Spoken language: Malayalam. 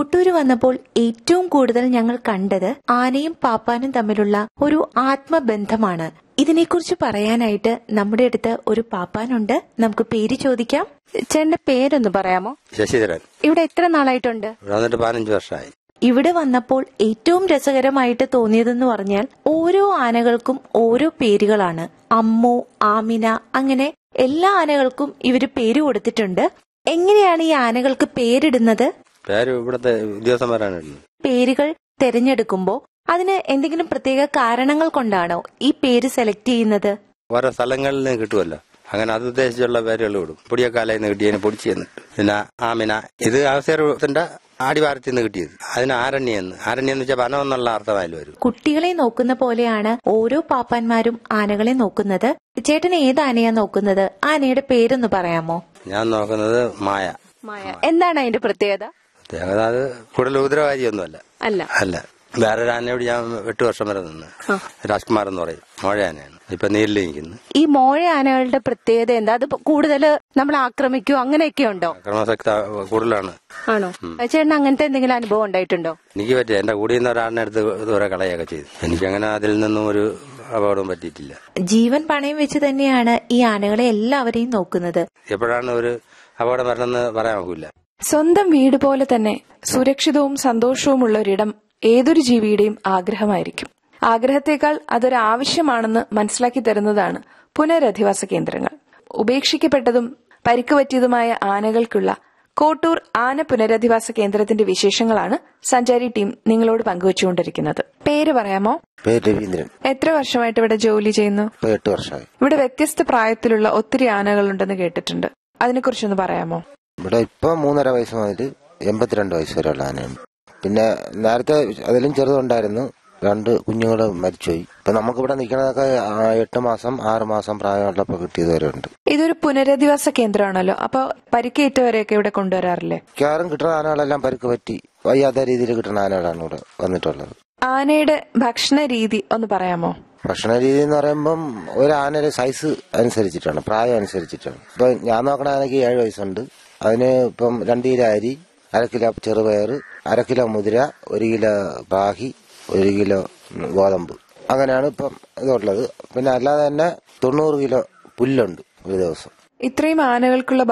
കോട്ടൂര് വന്നപ്പോൾ ഏറ്റവും കൂടുതൽ ഞങ്ങൾ കണ്ടത് ആനയും പാപ്പാനും തമ്മിലുള്ള ഒരു ആത്മബന്ധമാണ് ഇതിനെക്കുറിച്ച് പറയാനായിട്ട് നമ്മുടെ അടുത്ത് ഒരു പാപ്പാനുണ്ട് നമുക്ക് പേര് ചോദിക്കാം ചേട്ടന്റെ പേരൊന്ന് പറയാമോ ശശിധരൻ ഇവിടെ എത്ര നാളായിട്ടുണ്ട് ഇവിടെ വന്നിട്ട് പതിനഞ്ച് വർഷമായി ഇവിടെ വന്നപ്പോൾ ഏറ്റവും രസകരമായിട്ട് തോന്നിയതെന്ന് പറഞ്ഞാൽ ഓരോ ആനകൾക്കും ഓരോ പേരുകളാണ് അമ്മു ആമിന അങ്ങനെ എല്ലാ ആനകൾക്കും ഇവര് പേര് കൊടുത്തിട്ടുണ്ട് എങ്ങനെയാണ് ഈ ആനകൾക്ക് പേരിടുന്നത് പേര് ഇവിടുത്തെ ഉദ്യോഗസ്ഥന്മാരാണ് ഇടുന്നത് പേരുകൾ തിരഞ്ഞെടുക്കുമ്പോ അതിന് എന്തെങ്കിലും പ്രത്യേക കാരണങ്ങൾ കൊണ്ടാണോ ഈ പേര് സെലക്ട് ചെയ്യുന്നത് ഓരോ സ്ഥലങ്ങളിൽ നിന്ന് കിട്ടുമല്ലോ അങ്ങനെ അത് ഉദ്ദേശിച്ചുള്ള പേരുകൾ വിടും പൊടിയക്കാലയിൽ നിന്ന് കിട്ടിയതിന് പൊടിച്ച് തന്നിട്ട് പിന്നെ ആമിന ഇത് അവസരത്തിന്റെ ആടിവാരത്തിൽ നിന്ന് കിട്ടിയത് അതിന് ആരണ്യെന്ന് ആരണ്യം എന്ന് വെച്ചാൽ വനം എന്നുള്ള അർത്ഥമായാലും വരും കുട്ടികളെ നോക്കുന്ന പോലെയാണ് ഓരോ പാപ്പാന്മാരും ആനകളെ നോക്കുന്നത് ചേട്ടൻ ഏത് ആനയാ നോക്കുന്നത് ആനയുടെ പേരൊന്ന് പറയാമോ ഞാൻ നോക്കുന്നത് മായ മായ എന്താണ് അതിന്റെ പ്രത്യേകത പ്രത്യേകത അത് കൂടുതൽ ഉപദ്രവകാരിയൊന്നുമല്ല അല്ല അല്ല വേറൊരു ആനയോട് ഞാൻ എട്ട് വർഷം വരെ നിന്ന് രാജ്കുമാർ എന്ന് പറയും മോഴ ആനയാണ് ഇപ്പൊ നീരിൽ നിൽക്കുന്നു ഈ മോഴ ആനകളുടെ പ്രത്യേകത എന്താ അത് കൂടുതൽ നമ്മൾ ആക്രമിക്കോ അങ്ങനെയൊക്കെ ഉണ്ടോ അക്രമാസക്ത കൂടുതലാണ് ആണോ ചേട്ടൻ അങ്ങനത്തെ എന്തെങ്കിലും അനുഭവം ഉണ്ടായിട്ടുണ്ടോ എനിക്ക് പറ്റിയ എന്റെ കൂടെ നിന്ന് ഒരാളിനെ എടുത്ത് ദൂരെ കളയൊക്കെ ചെയ്തു എനിക്കങ്ങനെ അതിൽ നിന്നും ഒരു അപകടവും പറ്റിയിട്ടില്ല ജീവൻ പണയം വെച്ച് തന്നെയാണ് ഈ ആനകളെ എല്ലാവരെയും നോക്കുന്നത് എപ്പോഴാണ് ഒരു അപകടം വരണമെന്ന് പറയാൻ ഒക്കില്ല സ്വന്തം വീട് പോലെ തന്നെ സുരക്ഷിതവും സന്തോഷവുമുള്ള ഒരിടം ഏതൊരു ജീവിയുടെയും ആഗ്രഹമായിരിക്കും ആഗ്രഹത്തേക്കാൾ അതൊരു ആവശ്യമാണെന്ന് മനസ്സിലാക്കി തരുന്നതാണ് പുനരധിവാസ കേന്ദ്രങ്ങൾ ഉപേക്ഷിക്കപ്പെട്ടതും പരിക്ക് പറ്റിയതുമായ ആനകൾക്കുള്ള കോട്ടൂർ ആന പുനരധിവാസ കേന്ദ്രത്തിന്റെ വിശേഷങ്ങളാണ് സഞ്ചാരി ടീം നിങ്ങളോട് പങ്കുവച്ചുകൊണ്ടിരിക്കുന്നത് പേര് പറയാമോ പേര് രവീന്ദ്രൻ എത്ര വർഷമായിട്ട് ഇവിടെ ജോലി ചെയ്യുന്നു ഇപ്പൊ എട്ട് വർഷമായി ഇവിടെ വ്യത്യസ്ത പ്രായത്തിലുള്ള ഒത്തിരി ആനകളുണ്ടെന്ന് കേട്ടിട്ടുണ്ട് അതിനെക്കുറിച്ചൊന്ന് പറയാമോ ഇവിടെ ഇപ്പൊ മൂന്നര വയസ്സ് മുതൽ എൺപത്തിരണ്ട് വയസ്സ് വരെയുള്ള ആനയുണ്ട് പിന്നെ നേരത്തെ അതിലും ചെറുതുണ്ടായിരുന്നു രണ്ട് കുഞ്ഞുങ്ങൾ മരിച്ചുപോയി ഇപ്പൊ നമുക്കിവിടെ നിൽക്കണതൊക്കെ ആ, എട്ട് മാസം ആറ് മാസം പ്രായമുള്ളപ്പോ കിട്ടിയതുവരെ ഉണ്ട് ഇതൊരു പുനരധിവാസ കേന്ദ്രമാണല്ലോ അപ്പൊ പരിക്കേറ്റവരെയൊക്കെ ഇവിടെ കൊണ്ടുവരാറില്ലേ മിക്കവാറും കിട്ടുന്ന ആനകളെല്ലാം പരുക്ക് പറ്റി വയ്യാത്ത രീതിയിൽ കിട്ടുന്ന ആനകളാണ് ഇവിടെ വന്നിട്ടുള്ളത് ആനയുടെ ഭക്ഷണ രീതി ഒന്ന് പറയാമോ ഭക്ഷണ രീതി എന്ന് പറയുമ്പം ഒരു ആനയുടെ സൈസ് അനുസരിച്ചിട്ടാണ് പ്രായം അനുസരിച്ചിട്ടാണ് ഇപ്പൊ ഞാൻ നോക്കണ ആനയ്ക്ക് ഏഴ് വയസ്സുണ്ട് അതിന് ഇപ്പം രണ്ട് കിലോ അരി അര കിലോ ചെറുപയർ അര കിലോ മുതിര ഒരു കിലോ ബാഹി ഒരു കിലോ ഗോതമ്പ് അങ്ങനെയാണ് ഇപ്പം ഇതുള്ളത് പിന്നെ അല്ലാതെ തന്നെ തൊണ്ണൂറ് കിലോ പുല്ലുണ്ട് ഒരു ദിവസം ഇത്രയും ആനകൾക്കുള്ള